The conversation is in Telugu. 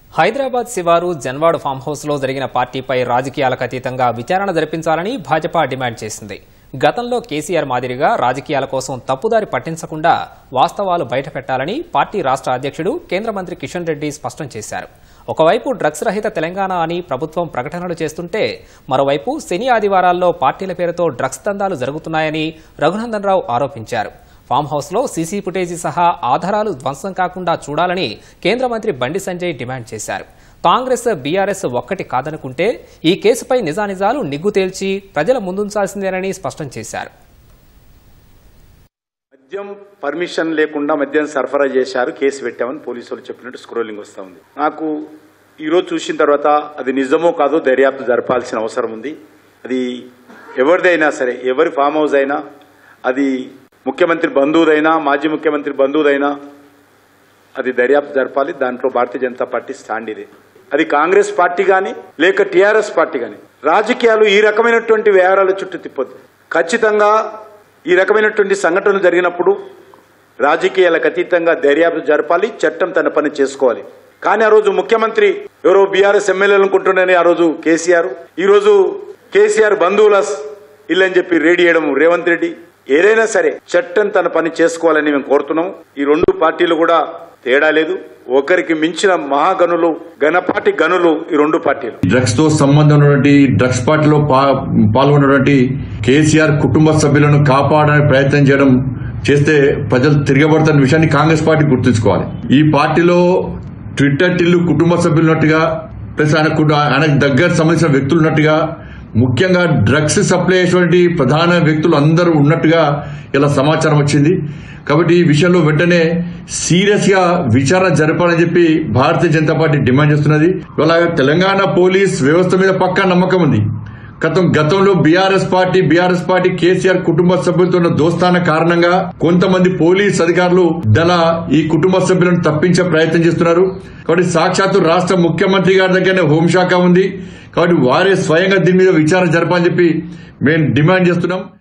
హైదరాబాద్ శివారు జన్వాడ్ ఫామ్ హౌస్ లో జరిగిన పార్టీపై రాజకీయాలకు అతీతంగా విచారణ జరిపించాలని భాజపా డిమాండ్ చేసింది గతంలో కేసీఆర్ మాదిరిగా రాజకీయాల కోసం తప్పుదారి పట్టించకుండా వాస్తవాలు బయటపెట్టాలని పార్టీ రాష్ట్ర అధ్యక్షుడు కేంద్ర మంత్రి కిషన్ రెడ్డి స్పష్టం చేశారు ఒకవైపు డ్రగ్స్ రహిత తెలంగాణ అని ప్రభుత్వం ప్రకటనలు చేస్తుంటే మరోవైపు శని ఆదివారాల్లో పార్టీల పేరుతో డ్రగ్స్ దందాలు జరుగుతున్నాయని రఘునందన్ రావు ఆరోపించారు ఫామ్ హౌస్లో సీసీ ఫుటేజీ సహా ఆధారాలు ధ్వంసం కాకుండా చూడాలని కేంద్ర మంత్రి బండి సంజయ్ డిమాండ్ చేశారు కాంగ్రెస్ బీఆర్ఎస్ ఒక్కటి కాదనుకుంటే ఈ కేసుపై నిజానిజాలు నిగ్గు తేల్చి ప్రజల ముందుంచాల్సిందేనని స్పష్టం చేశారు మద్యం పర్మిషన్ లేకుండా మద్యం సరఫరా చేశారు కేసు పెట్టామని పోలీసులు చెప్పినట్టు స్క్రోలింగ్ వస్తూ ఉంది నాకు ఈరోజు చూసిన తర్వాత అది నిజమో కాదో దర్యాప్తు జరపాల్సిన అవసరం ఉంది అది ఎవరిదైనా సరే ఎవరి ఫామ్ హౌస్ అయినా అది ముఖ్యమంత్రి బంధువుదైనా మాజీ ముఖ్యమంత్రి బంధువుదైనా అది దర్యాప్తు జరపాలి దాంట్లో భారతీయ జనతా పార్టీ స్టాండ్ ఇదే అది కాంగ్రెస్ పార్టీ కానీ లేక టీఆర్ఎస్ పార్టీ కానీ రాజకీయాలు ఈ రకమైనటువంటి వ్యవహారాల చుట్టూ తిప్పొద్దు ఖచ్చితంగా ఈ రకమైనటువంటి సంఘటనలు జరిగినప్పుడు రాజకీయాలకు అతీతంగా దర్యాప్తు జరపాలి చట్టం తన పని చేసుకోవాలి కానీ ఆ రోజు ముఖ్యమంత్రి ఎవరో బీఆర్ఎస్ ఎమ్మెల్యేలు అనుకుంటుండని ఆ రోజు కేసీఆర్ ఈ రోజు కేసీఆర్ బంధువుల ఇల్లు అని చెప్పి రేడి చేయడం రేవంత్ రెడ్డి ఏదైనా సరే చట్టం తన పని చేసుకోవాలని మేము కోరుతున్నాం ఈ రెండు పార్టీలు కూడా తేడా లేదు ఒకరికి మించిన మహాగనులు గణపాటి గనులు ఈ రెండు పార్టీలు డ్రగ్స్ తో సంబంధం ఉన్నటువంటి డ్రగ్స్ పార్టీలో పా- పాల్గొన్నటువంటి కేసీఆర్ కుటుంబ సభ్యులను కాపాడడానికి ప్రయత్నం చేయడం చేస్తే ప్రజలు తిరగబడుతున్న విషయాన్ని కాంగ్రెస్ పార్టీ గుర్తుంచుకోవాలి ఈ పార్టీలో ట్విట్టర్ టిల్లు కుటుంబ సభ్యులు ఉన్నట్టుగా ప్లస్ ఆయన కుట- ఆయనకు దగ్గర సంబంధించిన వ్యక్తులు ఉన్నట్టుగా ముఖ్యంగా డ్రగ్స్ సప్లై చేసేటువంటి ప్రధాన వ్యక్తులు అందరూ ఉన్నట్టుగా ఇలా సమాచారం వచ్చింది కాబట్టి ఈ విషయంలో వెంటనే సీరియస్ గా విచారణ జరపాలని చెప్పి భారతీయ జనతా పార్టీ డిమాండ్ చేస్తున్నది ఇవాళ తెలంగాణ పోలీస్ వ్యవస్థ మీద పక్కా నమ్మకం ఉంది గతం గతంలో BRS party BRS party KCR కుటుంబ సభ్యులతో ఉన్న దోస్తాన కారణంగా కొంతమంది పోలీస్ అధికారులు దళ ఈ కుటుంబ సభ్యులను తప్పించే ప్రయత్నం చేస్తున్నారు కాబట్టి సాక్షాత్తు రాష్ట్ర ముఖ్యమంత్రి గారి దగ్గరనే హోంశాఖ ఉంది కాబట్టి వారే స్వయంగా దీని మీద విచారణ జరపాలని చెప్పి మేము డిమాండ్ చేస్తున్నాం